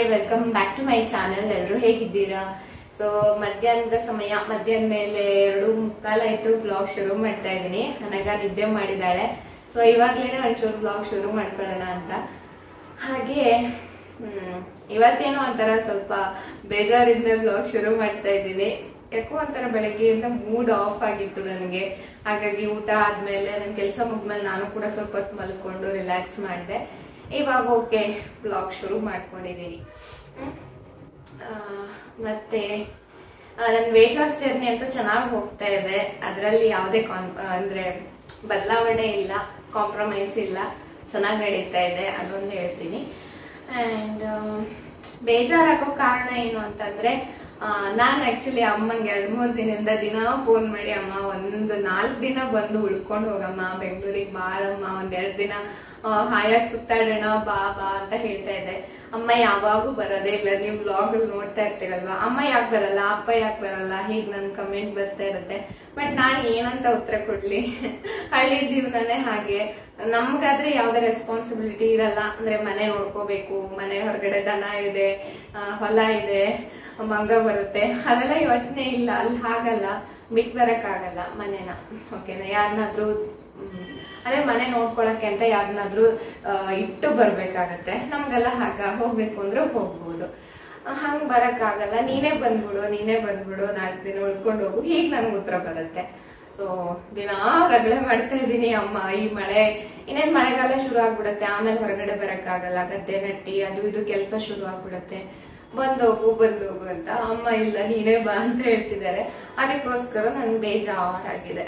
Welcome back to my channel ಎಲ್ಲರೂ ಹೇಗಿದ್ದೀರಾ so ಮಧ್ಯಾಹ್ನದ ಸಮಯ ಮಧ್ಯಾಹ್ನ ಮೇಲೆ ಎರಡು ಮುಕ್ಕಾಲ ಆಯ್ತು ಬ್ಲಾಗ್ ಶುರು ಮಾಡ್ತಾ ಇದ್ದೀನಿ ನನಗ ನಿದ್ದೆ ಮಾಡಿದ್ದಾಳೆ ಸೊ ಇವಾಗ್ಲೇನೆ ಒಂಚೂರು ಬ್ಲಾಗ್ ಶುರು ಮಾಡ್ಕೊಳ್ಳೋಣ ಅಂತ ಹಾಗೆ ಹ್ಮ್ ಇವತ್ತೇನೋ ಒಂಥರ ಸ್ವಲ್ಪ ಬೇಜಾರಿಂದ ಬ್ಲಾಗ್ ಶುರು ಮಾಡ್ತಾ ಇದ್ದೀನಿ ಯಾಕೋ ಒಂಥರ ಬೆಳಗ್ಗೆಯಿಂದ ಮೂಡ್ ಆಫ್ ಆಗಿತ್ತು ನನಗೆ ಹಾಗಾಗಿ ಊಟ ಆದ್ಮೇಲೆ ನನ್ನ ಕೆಲಸ ಮುಗ್ದ್ಮೇಲೆ ನಾನು ಕೂಡ ಸ್ವಲ್ಪ ಹೊತ್ತು ಮಲ್ಕೊಂಡು ರಿಲ್ಯಾಕ್ಸ್ ಮಾಡಿದೆ ಇವಾಗ ಓಕೆ ಬ್ಲಾಗ್ ಶುರು ಮಾಡ್ಕೊಂಡಿದ್ದೀನಿ ಹ್ಮ್. ಆ, ಮತ್ತೆ ನನ್ನ ವೇಟ್ ಲಾಸ್ ಜರ್ನಿ ಅಂತೂ ಚೆನ್ನಾಗಿ ಹೋಗ್ತಾ ಇದೆ ಅದರಲ್ಲಿ ಯಾವುದೇ ಕಾನ್ ಅಂದ್ರೆ ಬದಲಾವಣೆ ಇಲ್ಲ ಕಾಂಪ್ರಮೈಸ್ ಇಲ್ಲ ಚೆನ್ನಾಗಿ ನಡೀತಾ ಇದೆ ಅದೊಂದು ಹೇಳ್ತೀನಿ ಅಂಡ್ ಬೇಜಾರಾಗೋ ಕಾರಣ ಏನು ಅಂತಂದ್ರೆ ನಾನು ಆಕ್ಚುಲಿ ಅಮ್ಮಂಗೆ ಎರಡ್ ಮೂರ್ ದಿನದಿಂದ ದಿನ ಫೋನ್ ಮಾಡಿ ಅಮ್ಮ ಒಂದು ನಾಲ್ಕು ದಿನ ಬಂದು ಉಳ್ಕೊಂಡು ಹೋಗಮ್ಮ ಬೆಂಗಳೂರಿಗೆ ಬಾರಮ್ಮ ಒಂದೆರಡು ದಿನ ಆ, ಹಾಯಾಗಿ ಸುತ್ತಾಡೋಣ ಬಾ ಬಾ ಅಂತ ಹೇಳ್ತಾ ಇದ್ದೆ ಅಮ್ಮ ಯಾವಾಗೂ ಬರೋದೇ ಇಲ್ಲ ನೀವು ಬ್ಲಾಗ್ ಅಲ್ಲಿ ನೋಡ್ತಾ ಇರ್ತೀರಲ್ವಾ ಅಮ್ಮ ಯಾಕೆ ಬರಲ್ಲ ಅಪ್ಪ ಯಾಕೆ ಬರಲ್ಲ ಹೀಗ್ ನನ್ ಕಮೆಂಟ್ ಬರ್ತಾ ಇರುತ್ತೆ ಬಟ್ ನಾನು ಏನಂತ ಉತ್ತರ ಕೊಡ್ಲಿ ಹಳ್ಳಿ ಜೀವನನೇ ಹಾಗೆ ನಮ್ಗಾದ್ರೆ ಯಾವ್ದೇ ರೆಸ್ಪಾನ್ಸಿಬಿಲಿಟಿ ಇರಲ್ಲ ಅಂದ್ರೆ ಮನೆ ನೋಡ್ಕೋಬೇಕು ಮನೆ ಹೊರಗಡೆ ದನ ಇದೆ ಆ, ಹೊಲ ಇದೆ ಮಂಗ ಬರುತ್ತೆ ಅದೆಲ್ಲ ಯೋಚನೆ ಇಲ್ಲ ಅಲ್ಲಿ ಹಾಗಲ್ಲ ಬಿಟ್ ಬರಕ್ ಆಗಲ್ಲ ಮನೆನ ಓಕೆನಾ ಯಾರನ್ನಾದ್ರೂ ಅದೇ ಮನೆ ನೋಡ್ಕೊಳಕ್ಕೆ ಅಂತ ಯಾರನ್ನಾದ್ರೂ ಇಟ್ಟು ಬರ್ಬೇಕಾಗತ್ತೆ ನಮ್ಗೆಲ್ಲ ಹಾಗ ಹೋಗ್ಬೇಕು ಅಂದ್ರೆ ಹೋಗ್ಬೋದು ಆ, ಹಂಗ್ ಬರಕ್ ಆಗಲ್ಲ ನೀನೇ ಬಂದ್ಬಿಡು ನೀನೇ ಬಂದ್ಬಿಡು ನಾಲ್ಕು ದಿನ ಉಳ್ಕೊಂಡು ಹೋಗು ಹೀಗ್ ನನ್ಗೆ ಉತ್ತರ ಬರುತ್ತೆ ಸೊ ದಿನಾ ರಗಳೆ ಮಾಡ್ತಾ ಇದೀನಿ ಅಮ್ಮ ಈ ಮಳೆ ಇನ್ನೇನ್ ಮಳೆಗಾಲ ಶುರು ಆಗ್ಬಿಡತ್ತೆ ಆಮೇಲೆ ಹೊರಗಡೆ ಬರಕ್ ಆಗಲ್ಲ ಗದ್ದೆ ನಟ್ಟಿ ಅದು ಇದು ಕೆಲಸ ಶುರು ಆಗ್ಬಿಡತ್ತೆ ಬಂದೋಗು ಬಂದೋಗು ಅಂತ ಅಮ್ಮ ಇಲ್ಲ ನೀನೇ ಬಾ ಅಂತ ಹೇಳ್ತಿದ್ದಾರೆ ಅದಕ್ಕೋಸ್ಕರ ನನ್ ಬೇಜಾರಾಗಿದೆ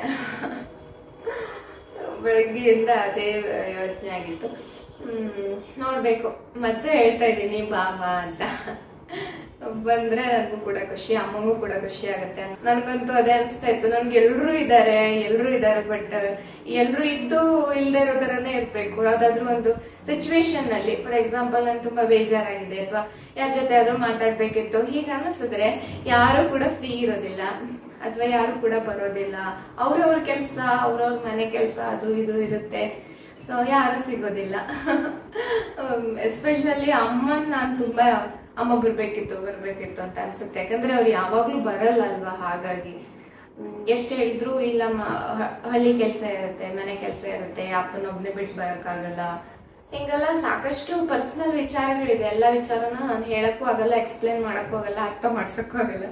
ಬೆಳಗ್ಗೆಯಿಂದ ಅದೇ ಯೋಚನೆ ಆಗಿತ್ತು ಹ್ಮ್ ನೋಡ್ಬೇಕು ಮತ್ತೆ ಹೇಳ್ತಾ ಇದ್ದೀನಿ ಬಾ ಬಾ ಅಂತ ಬಂದ್ರೆ ನನಗೂ ಕೂಡ ಖುಷಿ ಅಮ್ಮಗೂ ಕೂಡ ಖುಷಿ ಆಗುತ್ತೆ ನನ್ಗಂತೂ ಅದೇ ಅನಿಸ್ತಾ ಇತ್ತು ನನ್ಗೆ ಎಲ್ರು ಇದ್ದಾರೆ ಎಲ್ರು ಇದ್ದಾರೆ ಬಟ್ ಎಲ್ರು ಇದ್ದು ಇಲ್ದೇ ಇರೋ ತರನೇ ಇರ್ಬೇಕು ಯಾವ್ದಾದ್ರು ಒಂದು ಸಿಚುವೇಶನ್ ನಲ್ಲಿ ಫಾರ್ ಎಕ್ಸಾಂಪಲ್ ನನ್ ತುಂಬಾ ಬೇಜಾರಾಗಿದೆ ಅಥವಾ ಯಾರ ಜೊತೆ ಆದ್ರೂ ಮಾತಾಡ್ಬೇಕಿತ್ತು ಹೀಗ ಅನಿಸಿದ್ರೆ ಯಾರು ಕೂಡ ಫ್ರೀ ಇರೋದಿಲ್ಲ ಅಥವಾ ಯಾರು ಕೂಡ ಬರೋದಿಲ್ಲ ಅವ್ರವ್ರ ಕೆಲ್ಸ ಅವ್ರವ್ರ ಮನೆ ಕೆಲ್ಸ ಅದು ಇದು ಇರುತ್ತೆ ಸೊ ಯಾರು ಸಿಗೋದಿಲ್ಲ ಎಸ್ಪೆಷಲಿ ಅಮ್ಮನ್ ನಾನ್ ತುಂಬಾ ಅಮ್ಮ ಬರ್ಬೇಕಿತ್ತು ಬರ್ಬೇಕಿತ್ತು ಅಂತ ಅನ್ಸುತ್ತೆ ಯಾಕಂದ್ರೆ ಅವ್ರು ಯಾವಾಗ್ಲೂ ಬರಲ್ಲ ಅಲ್ವಾ ಹಾಗಾಗಿ ಎಷ್ಟು ಹೇಳಿದ್ರು ಇಲ್ಲ ಮ- ಹ- ಹಳ್ಳಿ ಕೆಲಸ ಇರುತ್ತೆ ಮನೆ ಕೆಲಸ ಇರುತ್ತೆ ಅಪ್ಪನೊಬ್ನೇ ಬಿಟ್ಟು ಬರಕ್ಕಾಗಲ್ಲ ಹಿಂಗೆಲ್ಲ ಸಾಕಷ್ಟು ಪರ್ಸನಲ್ ವಿಚಾರಗಳಿದೆ ಎಲ್ಲ ವಿಚಾರನ ನಾನು ಹೇಳಕ್ಕೂ ಆಗಲ್ಲ ಎಕ್ಸ್ಪ್ಲೇನ್ ಮಾಡಕ್ಕೂ ಆಗಲ್ಲ ಅರ್ಥ ಮಾಡ್ಸಕ್ಕೂ ಆಗಲ್ಲ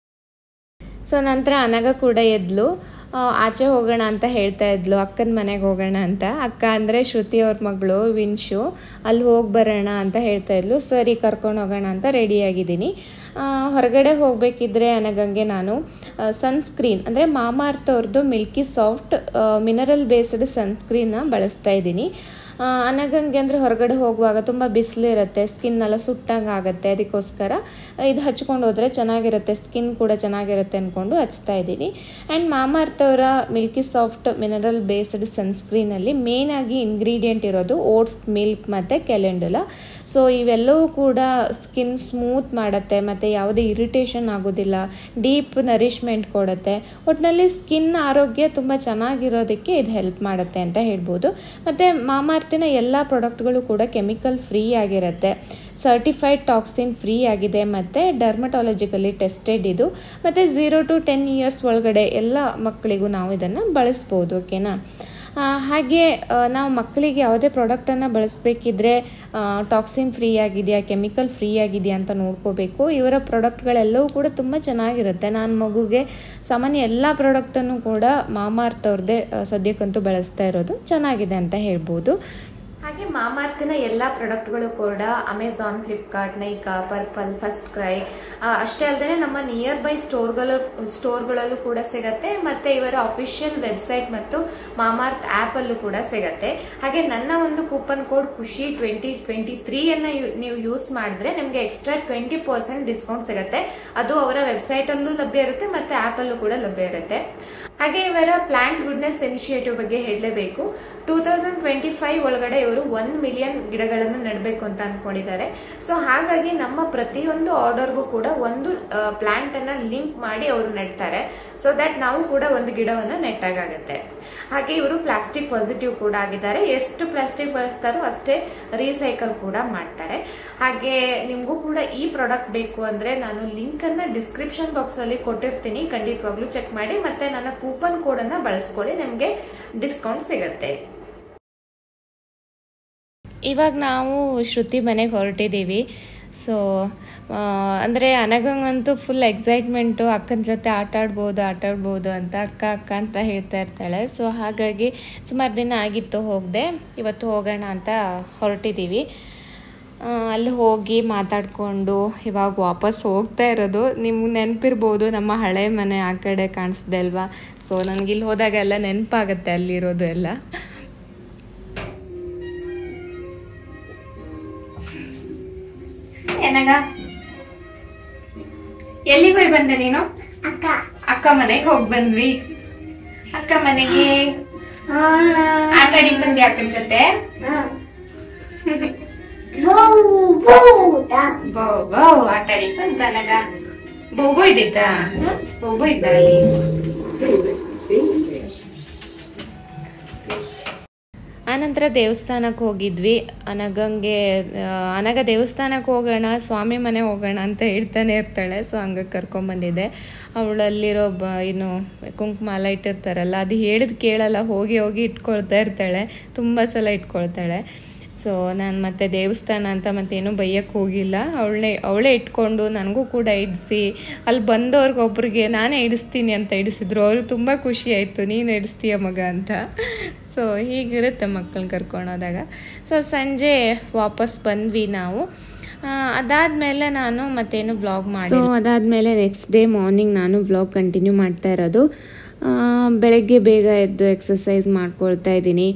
ಸೊ ನಂತರ ಅನಗ ಕೂಡ ಎದ್ಲು ಆ, ಆಚೆ ಹೋಗೋಣ ಅಂತ ಹೇಳ್ತಾ ಇದ್ಲು ಅಕ್ಕನ ಮನೆಗೆ ಹೋಗೋಣ ಅಂತ ಅಕ್ಕ ಅಂದರೆ ಶ್ರುತಿ ಅವ್ರ ಮಗಳು ವಿನ್ಶು ಅಲ್ಲಿ ಹೋಗಿ ಬರೋಣ ಅಂತ ಹೇಳ್ತಾ ಇದ್ಲು ಸರಿ ಕರ್ಕೊಂಡು ಹೋಗೋಣ ಅಂತ ರೆಡಿಯಾಗಿದ್ದೀನಿ ಹೊರಗಡೆ ಹೋಗಬೇಕಿದ್ರೆ ಅನಗಂಗೆ ನಾನು ಸನ್ಸ್ಕ್ರೀನ್ ಅಂದರೆ ಮಾಮಾರ್ತ್ ಅವ್ರದ್ದು ಮಿಲ್ಕಿ ಸಾಫ್ಟ್ ಮಿನರಲ್ ಬೇಸ್ಡ್ ಸನ್ಸ್ಕ್ರೀನ್ನ ಬಳಸ್ತಾ ಇದ್ದೀನಿ ಆ, ಅನಗಂಗೆ ಅಂದರೆ ಹೊರಗಡೆ ಹೋಗುವಾಗ ತುಂಬ ಬಿಸಿಲು ಇರುತ್ತೆ ಸ್ಕಿನ್ ಎಲ್ಲ ಸುಟ್ಟಂಗೆ ಆಗುತ್ತೆ ಅದಕ್ಕೋಸ್ಕರ ಇದು ಹಚ್ಕೊಂಡು ಹೋದರೆ ಚೆನ್ನಾಗಿರುತ್ತೆ ಸ್ಕಿನ್ ಕೂಡ ಚೆನ್ನಾಗಿರುತ್ತೆ ಅಂದ್ಕೊಂಡು ಹಚ್ತಾ ಇದ್ದೀನಿ ಆ್ಯಂಡ್ ಮಾಮಾರ್ತ್ ಅವರ ಮಿಲ್ಕಿ ಸಾಫ್ಟ್ ಮಿನರಲ್ ಬೇಸ್ಡ್ ಸನ್ಸ್ಕ್ರೀನಲ್ಲಿ ಮೇಯ್ನಾಗಿ ಇಂಗ್ರೀಡಿಯೆಂಟ್ ಇರೋದು ಓಟ್ಸ್ ಮಿಲ್ಕ್ ಮತ್ತು ಕೆಲೆಂಡುಲ ಸೊ ಇವೆಲ್ಲವೂ ಕೂಡ ಸ್ಕಿನ್ ಸ್ಮೂತ್ ಮಾಡುತ್ತೆ ಮತ್ತು ಯಾವುದೇ ಇರಿಟೇಷನ್ ಆಗೋದಿಲ್ಲ ಡೀಪ್ ನರಿಶ್ಮೆಂಟ್ ಕೊಡುತ್ತೆ ಒಟ್ಟಿನಲ್ಲಿ ಸ್ಕಿನ್ ಆರೋಗ್ಯ ತುಂಬ ಚೆನ್ನಾಗಿರೋದಕ್ಕೆ ಇದು ಹೆಲ್ಪ್ ಮಾಡುತ್ತೆ ಅಂತ ಹೇಳ್ಬೋದು ಮತ್ತು ಮಾಮಾರ್ತಿನ ಎಲ್ಲ ಪ್ರಾಡಕ್ಟ್ಗಳು ಕೂಡ ಕೆಮಿಕಲ್ ಫ್ರೀ ಆಗಿರುತ್ತೆ ಸರ್ಟಿಫೈಡ್ ಟಾಕ್ಸಿನ್ ಫ್ರೀ ಆಗಿದೆ ಮತ್ತು ಡರ್ಮಟಾಲಜಿಕಲಿ ಟೆಸ್ಟೆಡ್ ಇದು ಮತ್ತು ಝೀರೋ ಟು ಟೆನ್ ಇಯರ್ಸ್ ಒಳಗಡೆ ಎಲ್ಲ ಮಕ್ಕಳಿಗೂ ನಾವು ಇದನ್ನು ಬಳಸ್ಬೋದು ಓಕೆನಾ ಆ, ಹಾಗೆ ಆ, ನಾವು ಮಕ್ಕಳಿಗೆ ಯಾವುದೇ ಪ್ರಾಡಕ್ಟನ್ನು ಬಳಸಬೇಕಿದ್ರೆ ಟಾಕ್ಸಿನ್ ಫ್ರೀ ಆಗಿದೆಯಾ ಕೆಮಿಕಲ್ ಫ್ರೀ ಆಗಿದೆಯಾ ಅಂತ ನೋಡ್ಕೋಬೇಕು ಇವರ ಪ್ರಾಡಕ್ಟ್ಗಳೆಲ್ಲವೂ ಕೂಡ ತುಂಬ ಚೆನ್ನಾಗಿರುತ್ತೆ ನಾನು ಮಗುಗೆ ಸಾಮಾನ್ಯ ಎಲ್ಲ ಪ್ರಾಡಕ್ಟನ್ನು ಕೂಡ ಮಾಮಾರ್ತ್ ಅವ್ರದ್ದೇ ಆ, ಸದ್ಯಕ್ಕಂತೂ ಬಳಸ್ತಾ ಇರೋದು ಚೆನ್ನಾಗಿದೆ ಅಂತ ಹೇಳ್ಬೋದು ಹಾಗೆ ಮಾಮಾರ್ತಿನ ಎಲ್ಲ ಪ್ರಾಡಕ್ಟ್ಗಳು ಕೂಡ Amazon Flipkart Nykaa Purplle FirstCry ಆ, ಅಷ್ಟೇ ಅಲ್ಲದೆ ನಮ್ಮ ನಿಯರ್ ಬೈ ಸ್ಟೋರ್ಗಳು ಸ್ಟೋರ್ಗಳಲ್ಲೂ ಕೂಡ ಸಿಗತ್ತೆ ಮತ್ತೆ ಇವರ ಅಫಿಷಿಯಲ್ ವೆಬ್ಸೈಟ್ ಮತ್ತು ಮಾಮಾರ್ತ್ ಆಪ್ ಅಲ್ಲೂ ಕೂಡ ಸಿಗತ್ತೆ ಹಾಗೆ ನನ್ನ ಒಂದು coupon code Khushi twenty twenty three ಅನ್ನ ಯು- ನೀವು ಯೂಸ್ ಮಾಡಿದ್ರೆ ನಿಮಗೆ ಎಕ್ಸ್ಟ್ರಾ ಟ್ವೆಂಟಿ ಪರ್ಸೆಂಟ್ ಡಿಸ್ಕೌಂಟ್ ಸಿಗತ್ತೆ ಅದು ಅವರ ವೆಬ್ಸೈಟ್ ಅಲ್ಲೂ ಲಭ್ಯ ಇರುತ್ತೆ ಮತ್ತೆ ಆಪ್ ಅಲ್ಲೂ ಕೂಡ ಲಭ್ಯ ಇರುತ್ತೆ ಹಾಗೆ ಇವರ ಪ್ಲಾಂಟ್ ಗುಡ್ನೆಸ್ ಇನಿಷಿಯೇಟಿವ್ ಬಗ್ಗೆ ಹೇಳಲೇಬೇಕು ಟೂ ತೌಸಂಡ್ ಟ್ವೆಂಟಿ ಫೈವ್ ಒಳಗಡೆ ಇವರು ಒನ್ ಮಿಲಿಯನ್ ಗಿಡಗಳನ್ನು ನೆಡಬೇಕು ಅಂತ ಅನ್ಕೊಂಡಿದ್ದಾರೆ ಸೊ ಹಾಗಾಗಿ ನಮ್ಮ ಪ್ರತಿಯೊಂದು ಆರ್ಡರ್ಗೂ ಕೂಡ ಒಂದು ಪ್ಲಾಂಟ್ ಅನ್ನ ಲಿಂಕ್ ಮಾಡಿ ಅವರು ನೆಡ್ತಾರೆ ಸೊ ದಟ್ ನಾವು ಕೂಡ ಒಂದು ಗಿಡವನ್ನ ನೆಟ್ಟಾಗತ್ತೆ ಹಾಗೆ ಇವರು ಪ್ಲಾಸ್ಟಿಕ್ ಪಾಸಿಟಿವ್ ಕೂಡ ಆಗಿದ್ದಾರೆ ಎಷ್ಟು ಪ್ಲಾಸ್ಟಿಕ್ ಬಳಸ್ತಾರೋ ಅಷ್ಟೇ ರೀಸೈಕಲ್ ಕೂಡ ಮಾಡ್ತಾರೆ ಹಾಗೆ ನಿಮಗೂ ಕೂಡ ಈ ಪ್ರಾಡಕ್ಟ್ ಬೇಕು ಅಂದ್ರೆ ನಾನು ಲಿಂಕ್ ಅನ್ನ ಡಿಸ್ಕ್ರಿಪ್ಷನ್ ಬಾಕ್ಸ್ ಅಲ್ಲಿ ಕೊಟ್ಟಿರ್ತೀನಿ ಖಂಡಿತವಾಗ್ಲೂ ಚೆಕ್ ಮಾಡಿ ಮತ್ತೆ ನನ್ನ ಕೂಪನ್ ಕೋಡ್ ಅನ್ನ ಬಳಸ್ಕೊಳ್ಳಿ ನಿಮ್ಗೆ ಡಿಸ್ಕೌಂಟ್ ಸಿಗತ್ತೆ ಇವಾಗ ನಾವು ಶ್ರುತಿ ಮನೆಗೆ ಹೊರಟಿದ್ದೀವಿ ಸೊ ಅಂದರೆ ಅನಗಂಗಂತೂ ಫುಲ್ ಎಕ್ಸೈಟ್ಮೆಂಟು ಅಕ್ಕನ ಜೊತೆ ಆಟ ಆಡ್ಬೋದು ಆಟ ಆಡ್ಬೋದು ಅಂತ ಅಕ್ಕ ಅಕ್ಕ ಅಂತ ಹೇಳ್ತಾ ಇರ್ತಾಳೆ ಸೊ ಹಾಗಾಗಿ ಸುಮಾರು ದಿನ ಆಗಿತ್ತು ಹೋಗದೆ ಇವತ್ತು ಹೋಗೋಣ ಅಂತ ಹೊರಟಿದ್ದೀವಿ ಆ, ಅಲ್ಲಿ ಹೋಗಿ ಮಾತಾಡಿಕೊಂಡು ಇವಾಗ ವಾಪಸ್ ಹೋಗ್ತಾ ಇರೋದು ನಿಮ್ಗೆ ನೆನಪಿರ್ಬೋದು ನಮ್ಮ ಹಳೆ ಮನೆ ಆ ಕಡೆ ಕಾಣಿಸ್ದೆ ಅಲ್ವಾ ಸೊ ನನಗೆ ಇಲ್ಲಿ ಹೋದಾಗೆಲ್ಲ ನೆನಪಾಗುತ್ತೆ ಅಲ್ಲಿರೋದು ಎಲ್ಲ ಏನಾಗ ಎಲ್ಲಿಗೆ ಹೋಗಿ ಬಂದೆ ನೀನು ಅಕ್ಕ ಅಕ್ಕ ಮನೆಗೆ ಹೋಗಿ ಬಂದ್ವಿ ಅಕ್ಕ ಮನೆಗೆ ಆಟ ಆಡಿಕ್ ಬಂದಿ ಅಕ್ಕನ ಜೊತೆ ಬೌ ಬೌದ ಬೋ ಬೋ ಆಟ ಆಡಿಕ್ ಬಂತ ನನಗ ಬೋಬೋ ಇದ್ದಿದ್ದ ಬೋಬೋ ಇದ್ದ ಅಲ್ಲಿ ಆನಂತರ ದೇವಸ್ಥಾನಕ್ಕೆ ಹೋಗಿದ್ವಿ ಅನಗಂಗೆ ಆ, ಅನಗ ದೇವಸ್ಥಾನಕ್ಕೆ ಹೋಗೋಣ ಸ್ವಾಮಿ ಮನೆ ಹೋಗೋಣ ಅಂತ ಹೇಳ್ತಾನೆ ಇರ್ತಾಳೆ ಸೊ ಹಂಗೆ ಕರ್ಕೊಂಬಂದಿದ್ದೆ ಅವಳಲ್ಲಿರೋ ಬ ಏನು ಕುಂಕುಮ ಎಲ್ಲ ಇಟ್ಟಿರ್ತಾರಲ್ಲ ಅದು ಹೇಳಿದ್ ಕೇಳಲ್ಲ ಹೋಗಿ ಹೋಗಿ ಇಟ್ಕೊಳ್ತಾ ಇರ್ತಾಳೆ ತುಂಬ ಸಲ ಇಟ್ಕೊಳ್ತಾಳೆ ಸೊ ನಾನು ಮತ್ತೆ ದೇವಸ್ಥಾನ ಅಂತ ಮತ್ತೇನು ಬೈಯಕ್ಕೆ ಹೋಗಿಲ್ಲ ಅವಳೇ ಅವಳೇ ಇಟ್ಕೊಂಡು ನನಗೂ ಕೂಡ ಇಡಿಸಿ ಅಲ್ಲಿ ಬಂದವ್ರಿಗೆ ಒಬ್ರಿಗೆ ನಾನೇ ಇಡಿಸ್ತೀನಿ ಅಂತ ಇಡಿಸಿದ್ರು ಅವರು ತುಂಬ ಖುಷಿ ಆಯಿತು ನೀನು ಇಡಿಸ್ತೀಯ ಮಗ ಅಂತ ಸೊ ಹೀಗಿರುತ್ತೆ ಮಕ್ಕಳನ್ನ ಕರ್ಕೊಂಡೋದಾಗ ಸೊ ಸಂಜೆ ವಾಪಸ್ ಬಂದ್ವಿ ನಾವು ಅದಾದಮೇಲೆ ನಾನು ಮತ್ತೇನು ಬ್ಲಾಗ್ ಮಾಡಿ ಸೊ ಅದಾದಮೇಲೆ ನೆಕ್ಸ್ಟ್ ಡೇ ಮಾರ್ನಿಂಗ್ ನಾನು ಬ್ಲಾಗ್ ಕಂಟಿನ್ಯೂ ಮಾಡ್ತಾ ಇರೋದು ಆ, ಬೆಳಗ್ಗೆ ಬೇಗ ಎದ್ದು ಎಕ್ಸಸೈಸ್ ಮಾಡ್ಕೊಳ್ತಾ ಇದ್ದೀನಿ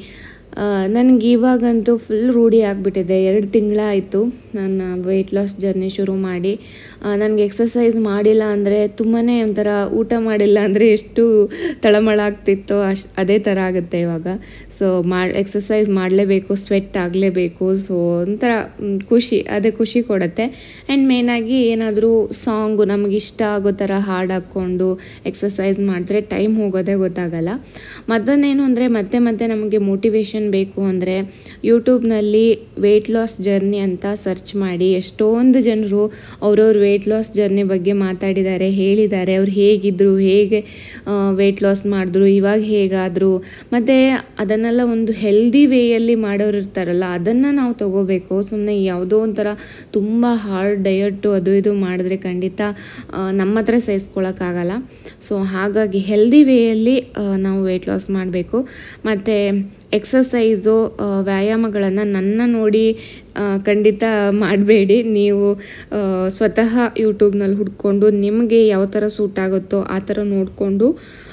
ನನಗೆ ಇವಾಗಂತೂ ಫುಲ್ ರೂಢಿ ಆಗಿಬಿಟ್ಟಿದೆ ಎರಡು ತಿಂಗಳಾಯಿತು ನಾನು ವೆಯ್ಟ್ ಲಾಸ್ ಜರ್ನಿ ಶುರು ಮಾಡಿ ನನಗೆ ಎಕ್ಸಸೈಸ್ ಮಾಡಿಲ್ಲ ಅಂದರೆ ತುಂಬಾ ಒಂಥರ ಊಟ ಮಾಡಿಲ್ಲ ಅಂದರೆ ಎಷ್ಟು ತಳಮಳ ಆಗ್ತಿತ್ತೋ ಅಷ್ಟು ಅದೇ ಥರ ಆಗುತ್ತೆ ಇವಾಗ ಸೊ ಮಾಡಿ ಎಕ್ಸಸೈಸ್ ಮಾಡಲೇಬೇಕು ಸ್ವೆಟ್ ಆಗಲೇಬೇಕು ಸೊ ಒಂಥರ ಮ್, ಖುಷಿ ಅದೇ ಖುಷಿ ಕೊಡುತ್ತೆ ಆ್ಯಂಡ್ ಮೇಯ್ನಾಗಿ ಏನಾದರೂ ಸಾಂಗು ನಮಗೆ ಇಷ್ಟ ಆಗೋ ಥರ ಹಾಡು ಹಾಕ್ಕೊಂಡು ಎಕ್ಸಸೈಸ್ ಮಾಡಿದ್ರೆ ಟೈಮ್ ಹೋಗೋದೇ ಗೊತ್ತಾಗಲ್ಲ ಮತ್ತೊಂದೇನು ಅಂದರೆ ಮತ್ತೆ ಮತ್ತೆ ನಮಗೆ ಮೋಟಿವೇಶನ್ ಬೇಕು ಅಂದರೆ ಯೂಟ್ಯೂಬ್ನಲ್ಲಿ ವೆಯ್ಟ್ ಲಾಸ್ ಜರ್ನಿ ಅಂತ ಸರ್ಚ್ ಮಾಡಿ ಎಷ್ಟೊಂದು ಜನರು ಅವ್ರವ್ರ ವೆಯ್ಟ್ ಲಾಸ್ ಜರ್ನಿ ಬಗ್ಗೆ ಮಾತಾಡಿದ್ದಾರೆ ಹೇಳಿದ್ದಾರೆ ಅವ್ರು ಹೇಗಿದ್ರು ಹೇಗೆ ವೆಯ್ಟ್ ಲಾಸ್ ಮಾಡಿದ್ರು ಇವಾಗ ಹೇಗಾದರು ಮತ್ತು ಅದನ್ನೆಲ್ಲ ಒಂದು ಹೆಲ್ದಿ ವೇಯಲ್ಲಿ ಮಾಡೋರು ಇರ್ತಾರಲ್ಲ ಅದನ್ನು ನಾವು ತಗೋಬೇಕು ಸುಮ್ಮನೆ ಯಾವುದೋ ಒಂಥರ ತುಂಬ ಹಾರ್ಡ್ ಡಯಟು ಅದು ಇದು ಮಾಡಿದ್ರೆ ಖಂಡಿತ ಆ, ನಮ್ಮ ಹತ್ರ ಸಹಿಸ್ಕೊಳಕ್ಕಾಗಲ್ಲ ಸೊ ಹಾಗಾಗಿ ಹೆಲ್ದಿ ವೇಯಲ್ಲಿ ನಾವು ವೆಯ್ಟ್ ಲಾಸ್ ಮಾಡಬೇಕು ಮತ್ತು ಎಕ್ಸಸೈಸು ವ್ಯಾಯಾಮಗಳನ್ನು ನನ್ನ ನೋಡಿ ಆ, ಖಂಡಿತ ಮಾಡಬೇಡಿ ನೀವು ಆ, ಸ್ವತಃ ಯೂಟ್ಯೂಬ್ನಲ್ಲಿ ಹುಡ್ಕೊಂಡು ನಿಮಗೆ ಯಾವ ಥರ ಸೂಟ್ ಆಗುತ್ತೋ ಆ ಥರ ನೋಡಿಕೊಂಡು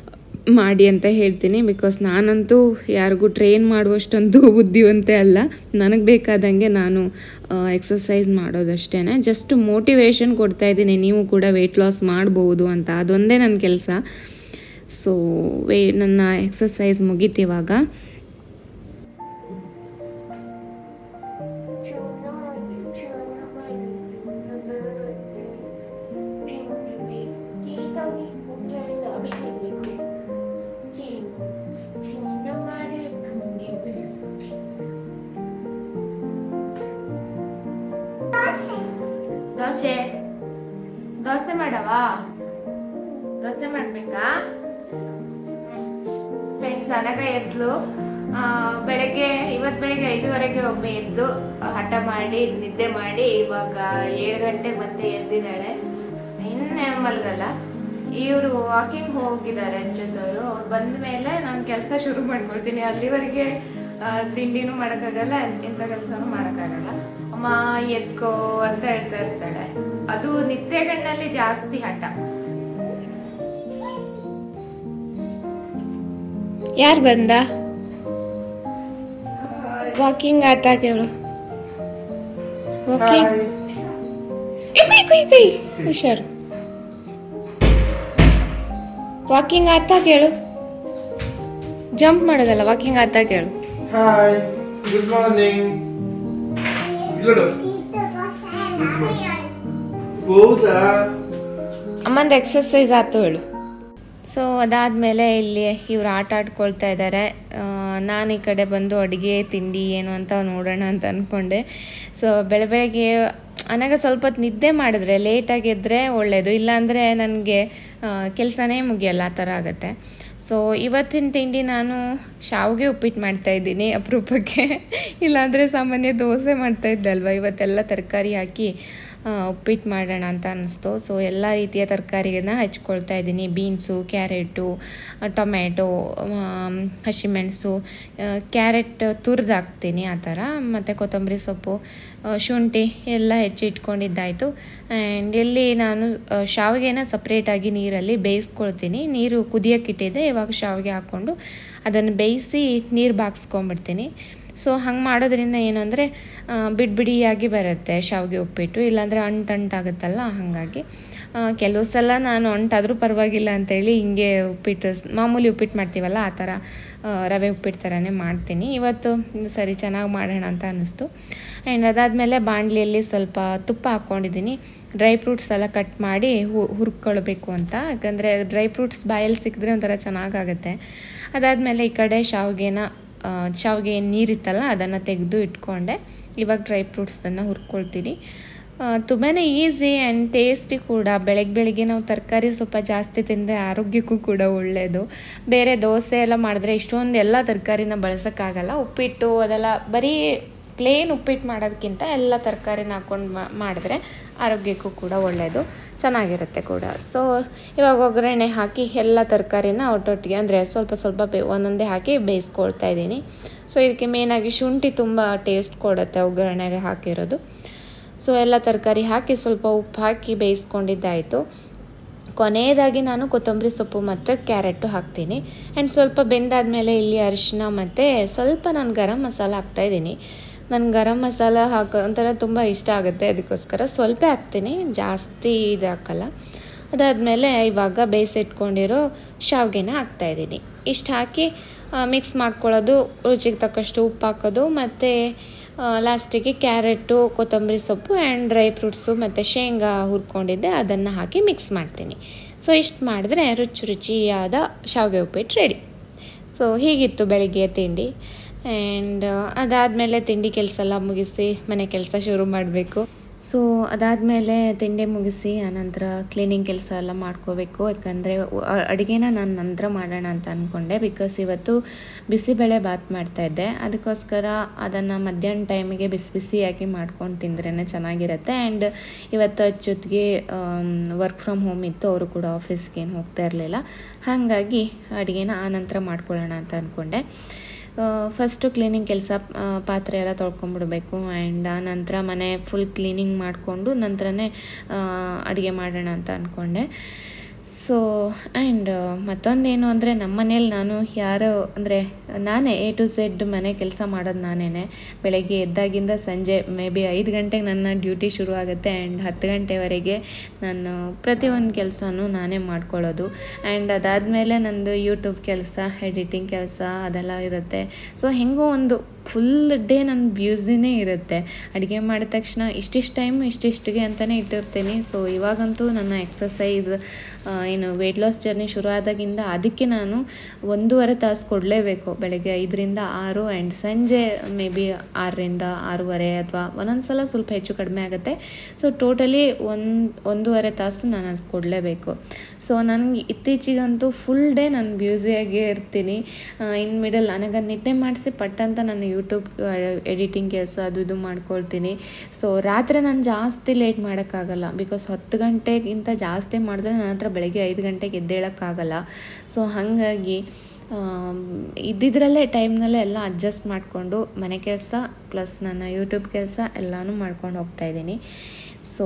ಮಾಡಿ ಅಂತ ಹೇಳ್ತೀನಿ ಬಿಕಾಸ್ ನಾನಂತೂ ಯಾರಿಗೂ ಟ್ರೈನ್ ಮಾಡುವಷ್ಟಂತೂ ಬುದ್ಧಿವಂತೆ ಅಲ್ಲ ನನಗೆ ಬೇಕಾದಂಗೆ ನಾನು ಎಕ್ಸಸೈಸ್ ಮಾಡೋದಷ್ಟೇ ಜಸ್ಟ್ ಮೋಟಿವೇಶನ್ ಕೊಡ್ತಾ ಇದ್ದೀನಿ ನೀವು ಕೂಡ ವೆಯ್ಟ್ ಲಾಸ್ ಮಾಡ್ಬೋದು ಅಂತ ಅದೊಂದೇ ನನ್ನ ಕೆಲಸ ಸೊ ವೇ ನನ್ನ ಎಕ್ಸಸೈಸ್ ಮುಗೀತಿವಾಗ ದೋಸೆ ದೋಸೆ ಮಾಡವಾ ದೋಸೆ ಮಾಡ್ಬೇಕಾ ಫ್ರೆಂಡ್ಸ್ ಅನಗ ಎದ್ಲು ಆ, ಬೆಳಗ್ಗೆ ಇವತ್ ಬೆಳಗ್ಗೆ ಐದುವರೆಗೆ ಒಮ್ಮೆ ಎದ್ದು ಹಠ ಮಾಡಿ ನಿದ್ದೆ ಮಾಡಿ ಇವಾಗ ಏಳು ಗಂಟೆ ಮತ್ತೆ ಎದ್ದಿದ್ದಾಳೆ ಇನ್ನೇ ಮಲ್ಗಲ್ಲ ಇವರು ವಾಕಿಂಗ್ ಹೋಗಿದ್ದಾರೆ ಅಜ್ಜದವರು ಅವ್ರು ಬಂದ ಮೇಲೆ ನಾನು ಕೆಲಸ ಶುರು ಮಾಡ್ಕೊಳ್ತೀನಿ ಅಲ್ಲಿವರೆಗೆ ಆ, ತಿಂಡಿನೂ ಮಾಡಕ್ಕಾಗಲ್ಲ ಎಂತ ಕೆಲಸನೂ ಮಾಡಕ್ಕಾಗಲ್ಲ ಅಮ್ಮ ಎದ್ಕೋ ಅಂತ ಹೇಳ್ತಾ ಇರ್ತಾಳೆ ಅದು ನಿತ್ಯಗಣ್ಣಲ್ಲಿ ಜಾಸ್ತಿ ಹಠ ಯಾರು ಬಂದ ವಾಕಿಂಗ್ ಆತ ಕೇಳು ವಾಕಿಂಗ್ ಹುಷಾರು ವಾಕಿಂಗ್ ಆತ ಕೇಳು ಜಂಪ್ ಮಾಡೋದಲ್ಲ ವಾಕಿಂಗ್ ಆತ ಕೇಳು ಹಾಯ್ ಗುಡ್ ಮಾರ್ನಿಂಗ್ ನೋಡು ಹೌದಾ ಅಮ್ಮಂದು ಎಕ್ಸಸೈಸ್ ಆಯ್ತು ಹೇಳು ಸೊ ಅದಾದಮೇಲೆ ಇಲ್ಲಿ ಇವ್ರು ಆಟ ಆಡ್ಕೊಳ್ತಾ ಇದ್ದಾರೆ ನಾನು ಈ ಕಡೆ ಬಂದು ಅಡುಗೆ ತಿಂಡಿ ಏನು ಅಂತ ನೋಡೋಣ ಅಂತ ಅಂದ್ಕೊಂಡೆ ಸೊ ಬೆಳೆ ಬೆಳಗ್ಗೆ ಅನಾಗ ಸ್ವಲ್ಪ ಹೊತ್ತು ನಿದ್ದೆ ಮಾಡಿದ್ರೆ ಲೇಟಾಗಿ ಎದ್ದರೆ ಒಳ್ಳೆಯದು ಇಲ್ಲಾಂದರೆ ನನಗೆ ಕೆಲಸನೇ ಮುಗಿಯಲ್ಲ ಆ ಥರ ಆಗುತ್ತೆ ಸೊ ಇವತ್ತಿನ ತಿಂಡಿ ನಾನು ಶಾವಿಗೆ ಉಪ್ಪಿಟ್ಟು ಮಾಡ್ತಾ ಇದ್ದೀನಿ ಅಪರೂಪಕ್ಕೆ ಇಲ್ಲಾಂದರೆ ಸಾಮಾನ್ಯ ದೋಸೆ ಮಾಡ್ತಾ ಇದ್ದೆ ಅಲ್ವಾ ಇವತ್ತೆಲ್ಲ ತರಕಾರಿ ಹಾಕಿ ಆ, ಉಪ್ಪಿಟ್ಟು ಮಾಡೋಣ ಅಂತ ಅನ್ನಿಸ್ತು ಸೊ ಎಲ್ಲ ರೀತಿಯ ತರಕಾರಿಗಳನ್ನ ಹಚ್ಕೊಳ್ತಾ ಇದ್ದೀನಿ ಬೀನ್ಸು ಕ್ಯಾರೆಟು ಟೊಮೆಟೊ ಆಮ್, ಹಸಿಮೆಣಸು ಆ, ಕ್ಯಾರೆಟ್ ತುರಿದು ಹಾಕ್ತೀನಿ ಆ ಥರ ಮತ್ತು ಕೊತ್ತಂಬರಿ ಸೊಪ್ಪು ಆ, ಶುಂಠಿ ಎಲ್ಲ ಹೆಚ್ಚಿಟ್ಕೊಂಡಿದ್ದಾಯಿತು ಆ್ಯಂಡ್ ಇಲ್ಲಿ ನಾನು ಆ, ಶಾವಿಗೆನ ಸಪ್ರೇಟಾಗಿ ನೀರಲ್ಲಿ ಬೇಯಿಸ್ಕೊಳ್ತೀನಿ ನೀರು ಕುದಿಯೋಕ್ಕಿಟ್ಟಿದೆ ಇವಾಗ ಶಾವಿಗೆ ಹಾಕ್ಕೊಂಡು ಅದನ್ನು ಬೇಯಿಸಿ ನೀರು ಬಾಗಿಸ್ಕೊಂಬಿಡ್ತೀನಿ ಸೊ ಹಂಗೆ ಮಾಡೋದ್ರಿಂದ ಏನು ಅಂದರೆ ಬಿಡಿಬಿಡಿಯಾಗಿ ಬರುತ್ತೆ ಶಾವಿಗೆ ಉಪ್ಪಿಟ್ಟು ಇಲ್ಲಾಂದರೆ ಅಂಟು ಅಂಟಾಗುತ್ತಲ್ಲ ಹಾಗಾಗಿ ಆ, ಕೆಲವು ಸಲ ನಾನು ಅಂಟಾದರೂ ಪರವಾಗಿಲ್ಲ ಅಂತೇಳಿ ಹಿಂಗೆ ಉಪ್ಪಿಟ್ಟು ಸ್- ಮಾಮೂಲಿ ಉಪ್ಪಿಟ್ಟು ಮಾಡ್ತೀವಲ್ಲ ಆ ಥರ ಆ, ರವೆ ಉಪ್ಪಿಟ್ಟು ಥರನೇ ಮಾಡ್ತೀನಿ ಇವತ್ತು ಸರಿ ಚೆನ್ನಾಗಿ ಮಾಡೋಣ ಅಂತ ಅನ್ನಿಸ್ತು ಆ್ಯಂಡ್ ಅದಾದಮೇಲೆ ಬಾಣಲಿಯಲ್ಲಿ ಸ್ವಲ್ಪ ತುಪ್ಪ ಹಾಕ್ಕೊಂಡಿದ್ದೀನಿ ಡ್ರೈ ಫ್ರೂಟ್ಸ್ ಎಲ್ಲ ಕಟ್ ಮಾಡಿ ಹು ಹುರ್ಕೊಳ್ಬೇಕು ಅಂತ ಯಾಕಂದರೆ ಡ್ರೈ ಫ್ರೂಟ್ಸ್ ಬಾಯಲ್ಲಿ ಸಿಕ್ಕಿದ್ರೆ ಒಂಥರ ಚೆನ್ನಾಗಾಗುತ್ತೆ ಅದಾದಮೇಲೆ ಈ ಕಡೆ ಶಾವಿಗೆನ ಆ, ಶಾವಿಗೆ ನೀರಿತ್ತಲ್ಲ ಅದನ್ನು ತೆಗೆದು ಇಟ್ಕೊಂಡೆ ಇವಾಗ ಡ್ರೈ ಫ್ರೂಟ್ಸನ್ನು ಹುರ್ಕೊಳ್ತೀನಿ ತುಂಬಾ ಈಸಿ ಆ್ಯಂಡ್ ಟೇಸ್ಟಿ ಕೂಡ ಬೆಳಗ್ಗೆ ಬೆಳಿಗ್ಗೆ ನಾವು ತರಕಾರಿ ಸ್ವಲ್ಪ ಜಾಸ್ತಿ ತಿಂದರೆ ಆರೋಗ್ಯಕ್ಕೂ ಕೂಡ ಒಳ್ಳೆಯದು ಬೇರೆ ದೋಸೆ ಎಲ್ಲ ಮಾಡಿದ್ರೆ ಇಷ್ಟೊಂದು ಎಲ್ಲ ತರಕಾರಿನ ಬಳಸೋಕ್ಕಾಗಲ್ಲ ಉಪ್ಪಿಟ್ಟು ಅದೆಲ್ಲ ಬರೀ ಪ್ಲೇನ್ ಉಪ್ಪಿಟ್ಟು ಮಾಡೋದಕ್ಕಿಂತ ಎಲ್ಲ ತರಕಾರಿನ ಹಾಕ್ಕೊಂಡು ಮಾಡಿದ್ರೆ ಆರೋಗ್ಯಕ್ಕೂ ಕೂಡ ಒಳ್ಳೆಯದು ಚೆನ್ನಾಗಿರುತ್ತೆ ಕೂಡ ಸೊ ಇವಾಗ ಒಗ್ಗರಣೆ ಹಾಕಿ ಎಲ್ಲ ತರಕಾರಿನ ಒಟ್ಟೊಟ್ಟಿಗೆ ಅಂದರೆ ಸ್ವಲ್ಪ ಸ್ವಲ್ಪ ಬೇ ಒಂದೊಂದೇ ಹಾಕಿ ಬೇಯಿಸ್ಕೊಳ್ತಾ ಇದ್ದೀನಿ ಸೊ ಇದಕ್ಕೆ ಮೇನಾಗಿ ಶುಂಠಿ ತುಂಬ ಟೇಸ್ಟ್ ಕೊಡುತ್ತೆ ಒಗ್ಗರಣೆಗೆ ಹಾಕಿರೋದು ಸೊ ಎಲ್ಲ ತರಕಾರಿ ಹಾಕಿ ಸ್ವಲ್ಪ ಉಪ್ಪು ಹಾಕಿ ಬೇಯಿಸ್ಕೊಂಡಿದ್ದಾಯಿತು ಕೊನೆಯದಾಗಿ ನಾನು ಕೊತ್ತಂಬರಿ ಸೊಪ್ಪು ಮತ್ತು ಕ್ಯಾರೆಟು ಹಾಕ್ತೀನಿ ಆ್ಯಂಡ್ ಸ್ವಲ್ಪ ಬೆಂದಾದಮೇಲೆ ಇಲ್ಲಿ ಅರಿಶಿನ ಮತ್ತು ಸ್ವಲ್ಪ ನಾನು ಗರಂ ಮಸಾಲ ಹಾಕ್ತಾಯಿದ್ದೀನಿ ನಾನು ಗರಂ ಮಸಾಲ ಹಾಕೋ ಒಂಥರ ತುಂಬ ಇಷ್ಟ ಆಗುತ್ತೆ ಅದಕ್ಕೋಸ್ಕರ ಸ್ವಲ್ಪ ಹಾಕ್ತೀನಿ ಜಾಸ್ತಿ ಇದು ಹಾಕಲ್ಲ ಅದಾದಮೇಲೆ ಇವಾಗ ಬೇಯಿಸಿಟ್ಕೊಂಡಿರೋ ಶಾವಿಗೆನ ಹಾಕ್ತಾಯಿದ್ದೀನಿ ಇಷ್ಟು ಹಾಕಿ ಮಿಕ್ಸ್ ಮಾಡ್ಕೊಳ್ಳೋದು ರುಚಿಗೆ ತಕ್ಕಷ್ಟು ಉಪ್ಪು ಹಾಕೋದು ಮತ್ತು ಲಾಸ್ಟಿಗೆ ಕ್ಯಾರೆಟು ಕೊತ್ತಂಬರಿ ಸೊಪ್ಪು ಆ್ಯಂಡ್ ಡ್ರೈ ಫ್ರೂಟ್ಸು ಮತ್ತು ಶೇಂಗಾ ಹುರ್ಕೊಂಡಿದ್ದೆ ಅದನ್ನು ಹಾಕಿ ಮಿಕ್ಸ್ ಮಾಡ್ತೀನಿ ಸೊ ಇಷ್ಟು ಮಾಡಿದ್ರೆ ರುಚಿ ರುಚಿಯಾದ ಶಾವಿಗೆ ಉಪ್ಪಿಟ್ಟು ರೆಡಿ ಸೊ ಹೀಗಿತ್ತು ಬೆಳಿಗ್ಗೆ ತಿಂಡಿ ಆ್ಯಂಡ್ ಅದಾದಮೇಲೆ ತಿಂಡಿ ಕೆಲಸ ಎಲ್ಲ ಮುಗಿಸಿ ಮನೆ ಕೆಲಸ ಶುರು ಮಾಡಬೇಕು ಸೊ ಅದಾದಮೇಲೆ ತಿಂಡಿ ಮುಗಿಸಿ ಆನಂತರ ಕ್ಲೀನಿಂಗ್ ಕೆಲಸ ಎಲ್ಲ ಮಾಡ್ಕೋಬೇಕು ಯಾಕಂದರೆ ಅಡುಗೆನ ನಾನು ನಂತರ ಮಾಡೋಣ ಅಂತ ಅಂದ್ಕೊಂಡೆ ಬಿಕಾಸ್ ಇವತ್ತು ಬಿಸಿಬೇಳೆ ಬಾತ್ ಮಾಡ್ತಾಯಿದ್ದೆ ಅದಕ್ಕೋಸ್ಕರ ಅದನ್ನು ಮಧ್ಯಾಹ್ನ ಟೈಮಿಗೆ ಬಿಸಿ ಬಿಸಿಯಾಗಿ ಮಾಡ್ಕೊಂಡು ತಿಂದ್ರೇ ಚೆನ್ನಾಗಿರುತ್ತೆ ಆ್ಯಂಡ್ ಇವತ್ತು ಅಚ್ಚೊತ್ತಿಗೆ ವರ್ಕ್ ಫ್ರಮ್ ಹೋಮ್ ಇತ್ತು ಅವರು ಕೂಡ ಆಫೀಸ್ಗೆ ಏನು ಹೋಗ್ತಾ ಇರಲಿಲ್ಲ ಹಾಗಾಗಿ ಅಡುಗೆನ ಆನಂತರ ಮಾಡ್ಕೊಳ್ಳೋಣ ಅಂತ ಅಂದ್ಕೊಂಡೆ ಫಸ್ಟು ಕ್ಲೀನಿಂಗ್ ಕೆಲಸ ಪಾತ್ರೆ ಎಲ್ಲ ತೊಳ್ಕೊಂಬಿಡ್ಬೇಕು ಆ್ಯಂಡ್ ಆ ನಂತರ ಮನೆ ಫುಲ್ ಕ್ಲೀನಿಂಗ್ ಮಾಡಿಕೊಂಡು ನಂತರನೇ ಅಡುಗೆ ಮಾಡೋಣ ಅಂತ ಅಂದ್ಕೊಂಡೆ ಸೊ ಆ್ಯಂಡ್ ಮತ್ತೊಂದೇನು ಅಂದರೆ ನಮ್ಮ ಮನೇಲಿ ನಾನು ಯಾರೋ ಅಂದರೆ ನಾನೇ ಎ ಟು ಝೆಡ್ ಮನೆ ಕೆಲಸ ಮಾಡೋದು ನಾನೇ ಬೆಳಗ್ಗೆ ಎದ್ದಾಗಿಂದ ಸಂಜೆ ಮೇ ಬಿ ಐದು ಗಂಟೆಗೆ ನನ್ನ ಡ್ಯೂಟಿ ಶುರು ಆಗುತ್ತೆ ಆ್ಯಂಡ್ ಹತ್ತು ಗಂಟೆವರೆಗೆ ನಾನು ಪ್ರತಿಯೊಂದು ಕೆಲಸನೂ ನಾನೇ ಮಾಡ್ಕೊಳ್ಳೋದು ಆ್ಯಂಡ್ ಅದಾದಮೇಲೆ ನಂದು ಯೂಟ್ಯೂಬ್ ಕೆಲಸ ಎಡಿಟಿಂಗ್ ಕೆಲಸ ಅದೆಲ್ಲ ಇರುತ್ತೆ ಸೊ ಹೆಂಗೋ ಒಂದು ಫುಲ್ ಡೇ ನನ್ನ ಬ್ಯೂಸಿನೇ ಇರುತ್ತೆ ಅಡುಗೆ ಮಾಡಿದ ತಕ್ಷಣ ಇಷ್ಟಿಷ್ಟು ಟೈಮು ಇಷ್ಟಿಷ್ಟಿಗೆ ಅಂತಲೇ ಇಟ್ಟಿರ್ತೀನಿ ಸೊ ಇವಾಗಂತೂ ನನ್ನ ಎಕ್ಸಸೈಸ್ ಏನು ವೆಯ್ಟ್ ಲಾಸ್ ಜರ್ನಿ ಶುರು ಆದಾಗಿಂದ ಅದಕ್ಕೆ ನಾನು ಒಂದೂವರೆ ತಾಸು ಕೊಡಲೇಬೇಕು ಬೆಳಗ್ಗೆ ಐದರಿಂದ ಆರು ಆ್ಯಂಡ್ ಸಂಜೆ ಮೇ ಬಿ ಆರರಿಂದ ಆರೂವರೆ ಅಥವಾ ಒಂದೊಂದು ಸಲ ಸ್ವಲ್ಪ ಹೆಚ್ಚು ಕಡಿಮೆ ಆಗುತ್ತೆ ಸೊ ಟೋಟಲಿ ಒಂದು ಒಂದೂವರೆ ತಾಸು ನಾನು ಅದು ಕೊಡಲೇಬೇಕು ಸೊ ನನಗೆ ಇತ್ತೀಚೆಗಂತೂ ಫುಲ್ ಡೇ ನಾನು ಬ್ಯೂಸಿಯಾಗೇ ಇರ್ತೀನಿ ಇನ್ ಮಿಡಲ್ ನನಗೆ ನಿದ್ದೆ ಮಾಡಿಸಿ ಪಟ್ಟಂತ ನಾನು ಯೂಟ್ಯೂಬ್ ಎಡಿಟಿಂಗ್ ಕೆಲಸ ಅದು ಇದು ಮಾಡ್ಕೊಳ್ತೀನಿ ಸೊ ರಾತ್ರಿ ನಾನು ಜಾಸ್ತಿ ಲೇಟ್ ಮಾಡೋಕ್ಕಾಗಲ್ಲ ಬಿಕಾಸ್ ಹತ್ತು ಗಂಟೆಗಿಂತ ಜಾಸ್ತಿ ಮಾಡಿದ್ರೆ ನನ್ನ ಹತ್ರ ಬೆಳಗ್ಗೆ ಐದು ಗಂಟೆಗೆ ಎದ್ದೇಳೋಕ್ಕಾಗಲ್ಲ ಸೊ ಹಾಗಾಗಿ ಇದ್ದಿದ್ರಲ್ಲೇ ಟೈಮ್ನಲ್ಲೇ ಎಲ್ಲ ಅಡ್ಜಸ್ಟ್ ಮಾಡಿಕೊಂಡು ಮನೆ ಕೆಲಸ ಪ್ಲಸ್ ನನ್ನ ಯೂಟ್ಯೂಬ್ ಕೆಲಸ ಎಲ್ಲನೂ ಮಾಡ್ಕೊಂಡು ಹೋಗ್ತಾಯಿದ್ದೀನಿ ಸೊ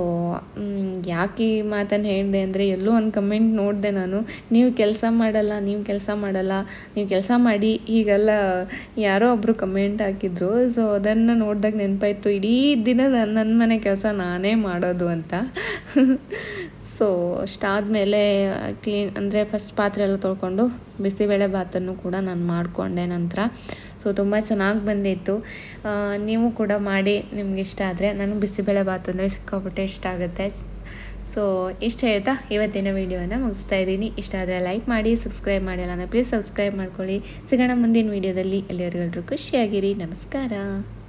ಯಾಕೆ ಈ ಮಾತನ್ನು ಹೇಳಿದೆ ಅಂದರೆ ಎಲ್ಲೋ ಒಂದು ಕಮೆಂಟ್ ನೋಡಿದೆ ನಾನು ನೀವು ಕೆಲಸ ಮಾಡಲ್ಲ ನೀವು ಕೆಲಸ ಮಾಡಲ್ಲ ನೀವು ಕೆಲಸ ಮಾಡಿ ಹೀಗೆಲ್ಲ ಯಾರೋ ಒಬ್ಬರು ಕಮೆಂಟ್ ಹಾಕಿದ್ರು ಸೊ ಅದನ್ನು ನೋಡಿದಾಗ ನೆನಪಾಯಿತು ಇಡೀ ದಿನ ನನ್ನ ಮನೆ ಕೆಲಸ ನಾನೇ ಮಾಡೋದು ಅಂತ ಸೊ ಅಷ್ಟಾದಮೇಲೆ ಕ್ಲೀನ್ ಅಂದರೆ ಫಸ್ಟ್ ಪಾತ್ರೆ ಎಲ್ಲ ತೊಳ್ಕೊಂಡು ಬಿಸಿಬೇಳೆ ಭಾತನ್ನು ಕೂಡ ನಾನು ಮಾಡಿಕೊಂಡೆ ನಂತರ ಸೊ ತುಂಬ ಚೆನ್ನಾಗಿ ಬಂದಿತ್ತು ಆ, ನೀವು ಕೂಡ ಮಾಡಿ ನಿಮ್ಗೆ ಇಷ್ಟ ಆದರೆ ನನಗೆ ಬಿಸಿಬೇಳೆ ಬಾತ್ ಅಂದರೆ ಸಿಕ್ಕಾಪಟ್ಟೆ ಇಷ್ಟ ಆಗುತ್ತೆ ಸೊ ಇಷ್ಟು ಹೇಳ್ತಾ ಇವತ್ತಿನ ವೀಡಿಯೋನ ಮುಗಿಸ್ತಾ ಇದ್ದೀನಿ ಇಷ್ಟ ಆದರೆ ಲೈಕ್ ಮಾಡಿ ಸಬ್ಸ್ಕ್ರೈಬ್ ಮಾಡಿಲ್ಲ ಅಂದರೆ ಪ್ಲೀಸ್ ಸಬ್ಸ್ಕ್ರೈಬ್ ಮಾಡ್ಕೊಳ್ಳಿ ಸಿಗೋಣ ಮುಂದಿನ ವೀಡಿಯೋದಲ್ಲಿ ಎಲ್ಲರಿಗೆಲ್ಲರೂ ಖುಷಿಯಾಗಿರಿ ನಮಸ್ಕಾರ